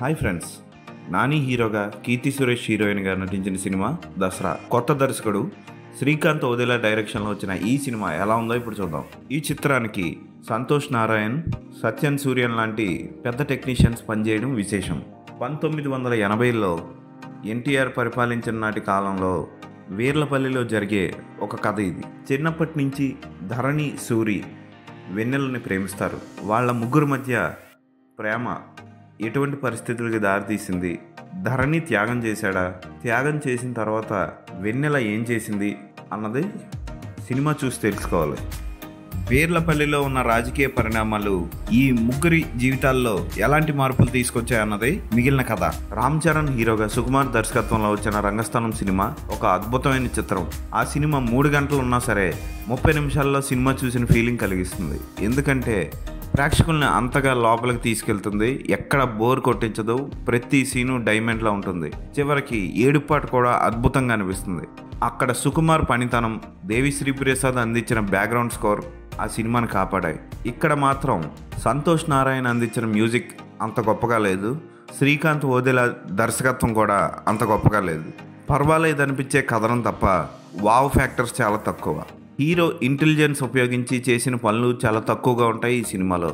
hi friends Nani హీరోగా కీర్తి సురేష్ హీరోయిన్గా నటించిన సినిమా దసరా కొత్త దర్శకుడు శ్రీకాంత్ ఓదెలా డైరెక్షన్లో వచ్చిన ఈ సినిమా ఎలా ఉందో ఇప్పుడు చూద్దాం ఈ చిత్రానికి సంతోష్ నారాయణ్ సత్యన్ సూర్యన్ లాంటి పెద్ద టెక్నీషియన్స్ పనిచేయడం విశేషం పంతొమ్మిది వందల ఎనభైలో ఎన్టీఆర్ పరిపాలించిన నాటి కాలంలో వీర్లపల్లిలో జరిగే ఒక కథ ఇది చిన్నప్పటి నుంచి ధరణి సూరి వెన్నెలని ప్రేమిస్తారు వాళ్ళ ముగ్గురు మధ్య ప్రేమ ఎటువంటి పరిస్థితులకి దారితీసింది ధరణి త్యాగం చేశాడా త్యాగం చేసిన తర్వాత వెన్నెల ఏం చేసింది అన్నది సినిమా చూసి తెలుసుకోవాలి వీర్లపల్లిలో ఉన్న రాజకీయ పరిణామాలు ఈ ముగ్గురి జీవితాల్లో ఎలాంటి మార్పులు తీసుకొచ్చాయన్నది మిగిలిన కథ రామ్ చరణ్ హీరోగా సుకుమార్ దర్శకత్వంలో వచ్చిన రంగస్థలం సినిమా ఒక అద్భుతమైన చిత్రం ఆ సినిమా మూడు గంటలు ఉన్నా సరే ముప్పై నిమిషాల్లో సినిమా చూసిన ఫీలింగ్ కలిగిస్తుంది ఎందుకంటే ప్రేక్షకుల్ని అంతగా లోపలికి తీసుకెళ్తుంది ఎక్కడ బోర్ కొట్టించదు ప్రతి సీను డైమండ్లా ఉంటుంది చివరికి ఏడుపాటు కూడా అద్భుతంగా అనిపిస్తుంది అక్కడ సుకుమార్ పనితనం దేవిశ్రీ ప్రసాద్ అందించిన బ్యాక్గ్రౌండ్ స్కోర్ ఆ సినిమాని కాపాడాయి ఇక్కడ మాత్రం సంతోష్ నారాయణ అందించిన మ్యూజిక్ అంత గొప్పగా లేదు శ్రీకాంత్ ఓదెల దర్శకత్వం కూడా అంత గొప్పగా లేదు పర్వాలేదు అనిపించే కథనం తప్ప వావ్ ఫ్యాక్టర్స్ చాలా తక్కువ హీరో ఇంటెలిజెన్స్ ఉపయోగించి చేసిన పనులు చాలా తక్కువగా ఉంటాయి ఈ సినిమాలో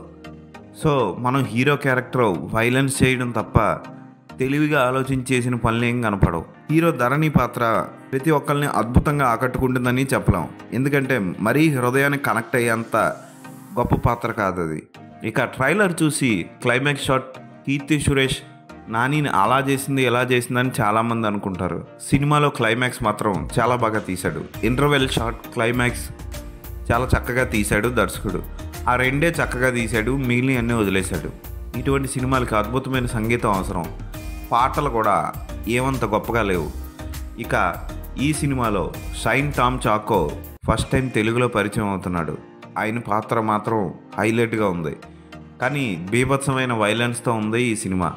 సో మనం హీరో క్యారెక్టర్ వైలెన్స్ చేయడం తప్ప తెలివిగా ఆలోచించి చేసిన పనులు ఏం కనపడవు హీరో ధరణి పాత్ర ప్రతి ఒక్కరిని అద్భుతంగా ఆకట్టుకుంటుందని చెప్పలేం ఎందుకంటే మరీ హృదయానికి కనెక్ట్ అయ్యేంత గొప్ప పాత్ర కాదు అది ఇక ట్రైలర్ చూసి క్లైమాక్స్ షాట్ కీర్తి సురేష్ నానిని అలా చేసింది ఎలా చేసిందని చాలామంది అనుకుంటారు సినిమాలో క్లైమాక్స్ మాత్రం చాలా బాగా తీశాడు ఇంటర్వెల్ షాట్ క్లైమాక్స్ చాలా చక్కగా తీశాడు దర్శకుడు ఆ రెండే చక్కగా తీశాడు మిగిలిన అన్నీ వదిలేశాడు ఇటువంటి సినిమాలకి అద్భుతమైన సంగీతం అవసరం పాటలు కూడా ఏమంత గొప్పగా లేవు ఇక ఈ సినిమాలో షైన్ టామ్ చాకో ఫస్ట్ టైం తెలుగులో పరిచయం అవుతున్నాడు ఆయన పాత్ర మాత్రం హైలైట్గా ఉంది కానీ బీభత్సమైన వైలెన్స్తో ఉంది ఈ సినిమా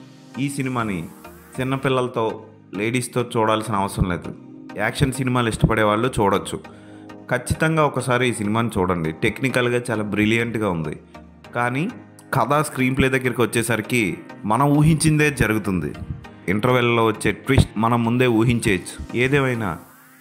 ఈ సినిమాని చిన్నపిల్లలతో లేడీస్తో చూడాల్సిన అవసరం లేదు యాక్షన్ సినిమాలు ఇష్టపడే వాళ్ళు చూడొచ్చు ఖచ్చితంగా ఒకసారి ఈ సినిమాని చూడండి టెక్నికల్గా చాలా బ్రిలియంట్గా ఉంది కానీ కథ స్క్రీన్ ప్లే దగ్గరికి వచ్చేసరికి మనం ఊహించిందే జరుగుతుంది ఇంటర్వెల్లో వచ్చే ట్విస్ట్ మనం ముందే ఊహించేయచ్చు ఏదేమైనా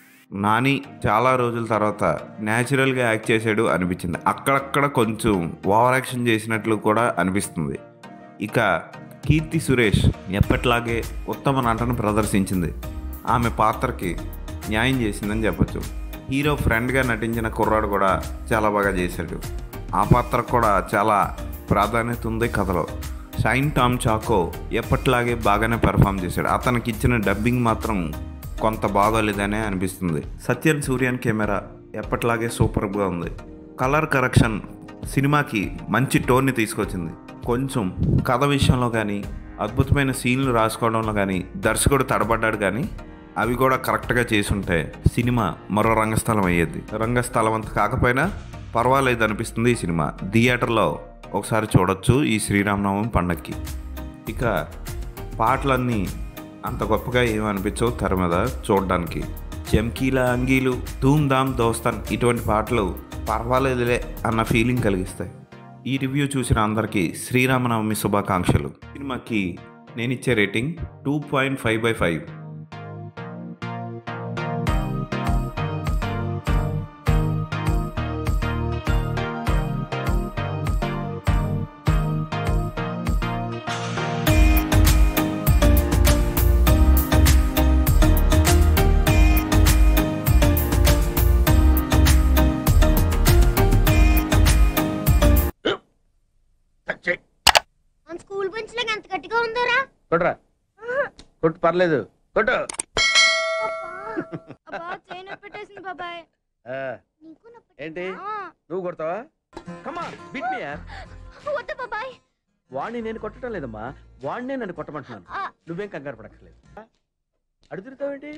నాని చాలా రోజుల తర్వాత న్యాచురల్గా యాక్ట్ చేశాడు అనిపించింది అక్కడక్కడ కొంచెం ఓవర్ యాక్షన్ చేసినట్లు కూడా అనిపిస్తుంది ఇక కీర్తి సురేష్ ఎప్పట్లాగే ఉత్తమ నటన ప్రదర్శించింది ఆమె పాత్రకి న్యాయం చేసిందని చెప్పొచ్చు హీరో ఫ్రెండ్గా నటించిన కుర్రాడు కూడా చాలా బాగా చేశాడు ఆ పాత్ర కూడా చాలా ప్రాధాన్యత ఉంది కథలో షైన్ టామ్ చాకో ఎప్పట్లాగే బాగానే పెర్ఫామ్ చేశాడు అతనికి ఇచ్చిన డబ్బింగ్ మాత్రం కొంత బాగోలేదనే అనిపిస్తుంది సత్యన్ సూర్యన్ కెమెరా ఎప్పట్లాగే సూపర్గా ఉంది కలర్ కరెక్షన్ సినిమాకి మంచి టోన్ని తీసుకొచ్చింది కొంచెం కథ విషయంలో కానీ అద్భుతమైన సీన్లు రాసుకోవడంలో కానీ దర్శకుడు తడబడ్డాడు కానీ అవి కూడా కరెక్ట్గా చేసుంటే సినిమా మరో రంగస్థలం అయ్యేది రంగస్థలం అంత కాకపోయినా పర్వాలేదు అనిపిస్తుంది ఈ సినిమా థియేటర్లో ఒకసారి చూడొచ్చు ఈ శ్రీరామనవమి పండక్కి ఇక పాటలన్నీ అంత గొప్పగా ఏమి అనిపించవు తెర మీద చూడడానికి చెమ్కీల అంగీలు ధూమ్ ధామ్ దోస్తాన్ ఇటువంటి పాటలు పర్వాలేదులే అన్న ఫీలింగ్ కలిగిస్తాయి ఈ రివ్యూ చూసిన అందరికీ శ్రీరామనవమి శుభాకాంక్షలు సినిమాకి నేను ఇచ్చే rating two point five by five మన స్కూల్ బెంచ్ లాగా ఎంత గట్టిగా ఉందోరా కొట్రా కొట్టు పర్లేదు కొట్టు అబ్బా చేయి నొప్పి పెట్టేసింది బాబాయ్ ఆ, నీకు నొప్పి ఏంటి ఆ, నువ్వు కొడతావా కమా బిట్ మీ వద్దు బాబాయ్ వాడిని నేను కొట్టడం లేదమ్మా వాడినే నన్ను కొట్టమంటున్నాను ఆ, నువ్వేం కంగారు పడక్కర్లేదు అడుగు తిరుగుతావేంటి